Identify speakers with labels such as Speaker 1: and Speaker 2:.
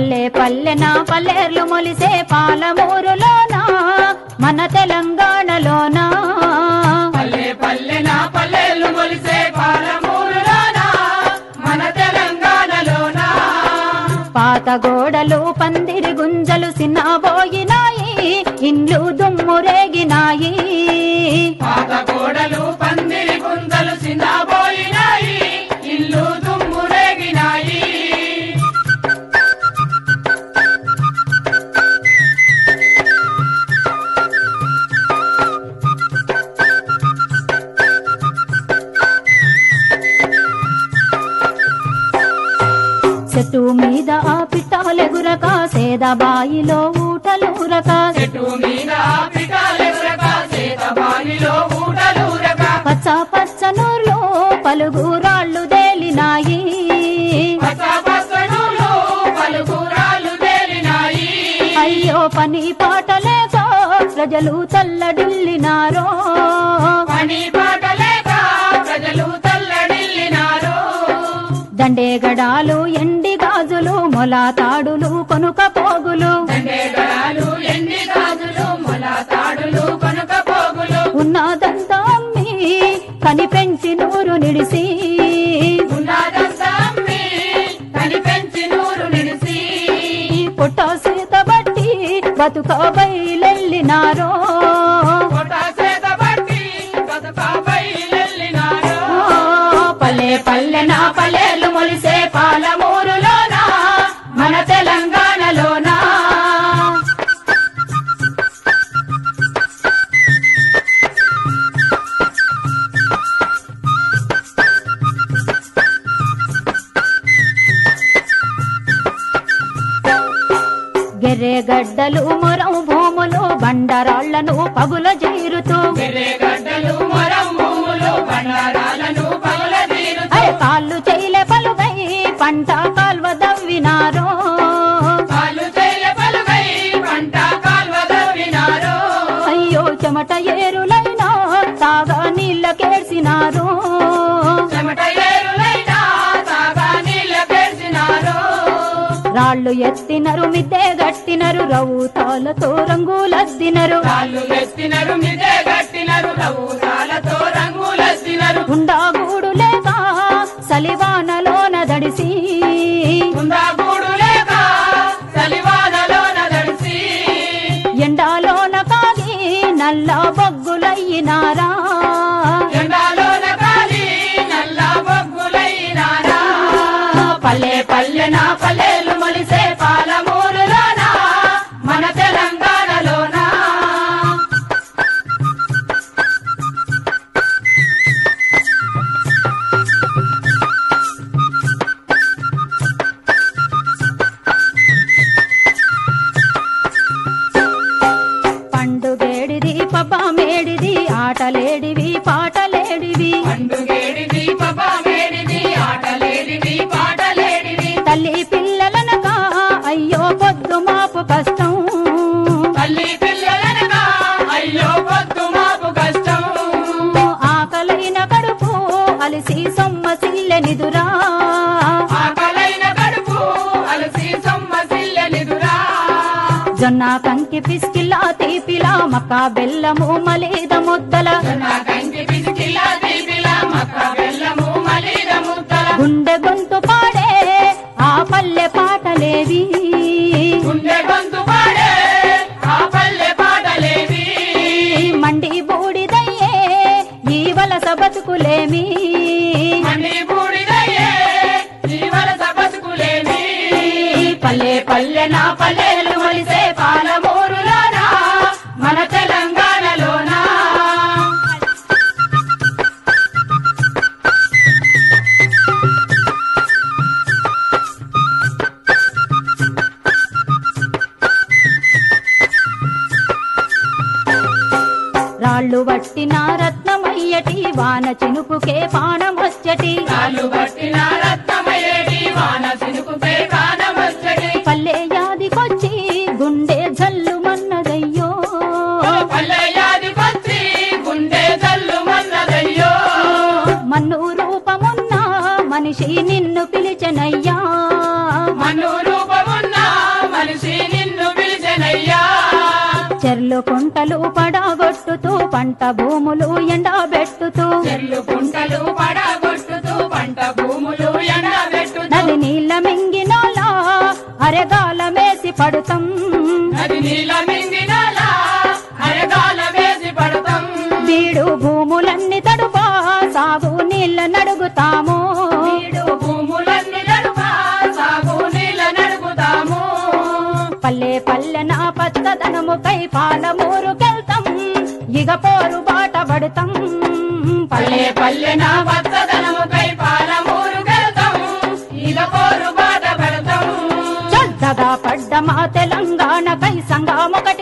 Speaker 1: పల్లె పల్లెన పల్లెర్లు మొలిసే పాలమూరులోనా మన తెలంగాణలోనా
Speaker 2: పల్లె పల్లెన పల్లెలు మొలిసే పాలమూరులోనా మన తెలంగాణలోనా
Speaker 1: పాత గోడలు పందిరి గుంజలు సిన్నబోయినాయి ఇండ్లు దుమ్మురేగినాయి
Speaker 2: పాత గోడలు పందిరి గుంతలు సిన్నబోయినాయి ఇల్లు దుమ్మురేగినాయి
Speaker 1: చెట్టు మీద ఆ పిట్టాలెగురక సేదబాయిలో ఊటలూరక
Speaker 2: చెట్టు మీద పిటాలెగురక చేత బావిలో ఊటలూరక
Speaker 1: పచ్చ పచ్చనూర్లో పలుగురాళ్ళు తేలినాయి
Speaker 2: పచ్చ పచ్చనులు పలుకురాలు తేలినాయి
Speaker 1: అయ్యో పని పాటలేక ప్రజలు తల్లడిల్లినారో
Speaker 2: పని పాటలేక ప్రజలు తల్లడిల్లినారు
Speaker 1: దండేగడాలు ఎండి గాజులు మొలాతాడులు కొనుక పోగులు
Speaker 2: దండేగడాలు ఎండి గాజులు మొల తాడులు కనుక పోగులు
Speaker 1: ఉన్నదంతా అమ్మి కని పెంచి నూరు నిడిసి
Speaker 2: ఉన్నదంతా అమ్మి కని పెంచి నూరు నిడిసి
Speaker 1: పుట్ట సీత బట్టి బతుక బయలెళ్ళినారో
Speaker 2: కొట్ట చేత పట్టి బతుక బయలెళ్ళినారు
Speaker 1: పల్లె పల్లెన పల్లెలు మొలిసే
Speaker 2: పాలమూరులోనా మన తెలంగాణలోనా
Speaker 1: గెర్రెగడ్డలు మొరం భూములు బండరాళ్లను పగుల చేరుతూ
Speaker 2: గడ్డలు మరం భూములు బండారాలను పగలదీరుతూ
Speaker 1: అరే కాళ్ళు చేయలే పలుగై పంట కాల్వ దవ్వినారో
Speaker 2: కాలు చేయల పలుగై పంట కాల్వ దవ్వినారు
Speaker 1: అయ్యో చెమట ఏరులైనా తాగా నీళ్ళ కేడ్సినారు
Speaker 2: చెమట ఏరులైనా తాగా నీళ్ళ పేర్చినారు
Speaker 1: రాళ్ళు ఎత్తినరు మిద్దె గట్టినరు రౌతాలతో రంగులద్దినరు
Speaker 2: కాళ్ళు ఎత్తినరు మిదే గట్టినరు రవుతాలతో రంగులెత్తినరు
Speaker 1: గుండాగూడు లేక సలివానలోన దడిసి
Speaker 2: ఉందా గూడు లేక చలివానలోన దడిసి
Speaker 1: ఎండాలోన కాగి నల్ల బొగ్గులయ్యినారా
Speaker 2: ఎండాలోన కాలి నల్ల బొగ్గులైనారా పల్లె పల్లెన పల్లెలు మొలిసే పాలమూరులోనా మన తెలంగాణలోనా
Speaker 1: పండుగేడిది పబ్బమేడిది ఆటలేడివి పాటలేడివి
Speaker 2: పండుగేడిది పబ్బమేడిది ఆటలేడిది పాటలేడిది
Speaker 1: తల్లి పిల్లలనక అయ్యో పొద్దు మాపు కష్టం
Speaker 2: తల్లి పిల్లలనగా అయ్యో పొద్దు మాపు కష్టం
Speaker 1: ఆకలైన కడుపు అలిసి సొమ్మసిల్లెనిదురా
Speaker 2: ఆకలైన కడుపు అలసి సొమ్మసిల్లెనిదురా
Speaker 1: జొన్న కంకి పిసికిలా తీపిలా మక్క బెల్లము మలీద ముద్దల
Speaker 2: నా కంకి పిసికిలా దీపిలా మక్క బెల్లము మలీద ముద్దల
Speaker 1: గుండె గొంతు పాడే ఆ పల్లె పాటలేవి
Speaker 2: గుండె గొంతు పాడే ఆ పల్లె పాటలేవి
Speaker 1: మండి బూడిదయ్యే ఈ వలస బతుకులేమి
Speaker 2: అన్ని బూడిదయ్యే జీవన బతుకులేని
Speaker 1: పల్లె
Speaker 2: పల్లె నా పల్లెలు మొలిసే పాలమూరులోనా మన తెలంగాణలోనా
Speaker 1: రాళ్ళు వట్టిన రత్నమయ్యటి వాన చినుకుకే పానమొచ్చటి
Speaker 2: కాళ్ళు పట్టిన రత్నమయ్యేటి వాన సినుకుపై కానమచ్చటి
Speaker 1: పల్లె యాదికొచ్చి గుండె జల్లు మన్నదయ్యో
Speaker 2: పల్లెయాదికొచ్చి గుండె జల్లు మన్నదయ్యో
Speaker 1: మన్ను రూపమున్న మనిషి నిన్ను పిలిచెనయ్యా
Speaker 2: మన్ను రూపమున్న
Speaker 1: చెర్లు కుంటలు పడగొట్టుతూ పంట భూములు ఎండబెట్టుతూ
Speaker 2: చెల్లు కుంటలు పడగొట్టుతూ పంట భూములు ఎండబెట్టుతూ
Speaker 1: నది నీళ్ళ మింగినోలా అరెగాల మేసి పడుతాం
Speaker 2: నది నీల మింగినలా అరగాల వేసి పడతాం
Speaker 1: బీడు భూములన్నీ తడుపా సాగు నీళ్ళ నడుగుతాము
Speaker 2: నీడు భూములన్నీ నడుపా సాగు నీళ్ళ నడుపుతాము
Speaker 1: పల్లె పల్లె నా పచ్చదనముకై పాలమూరుకెళ్తాం ఇగ పోరు బాట పడతాం
Speaker 2: పల్లె పల్లె నా పచ్చదనముకై పాలమూరుకెళ్తాం ఇక పోరు బాట పెడతాం
Speaker 1: చల్లగా పడ్డ మా తెలంగాణకై సంఘం ఒకటి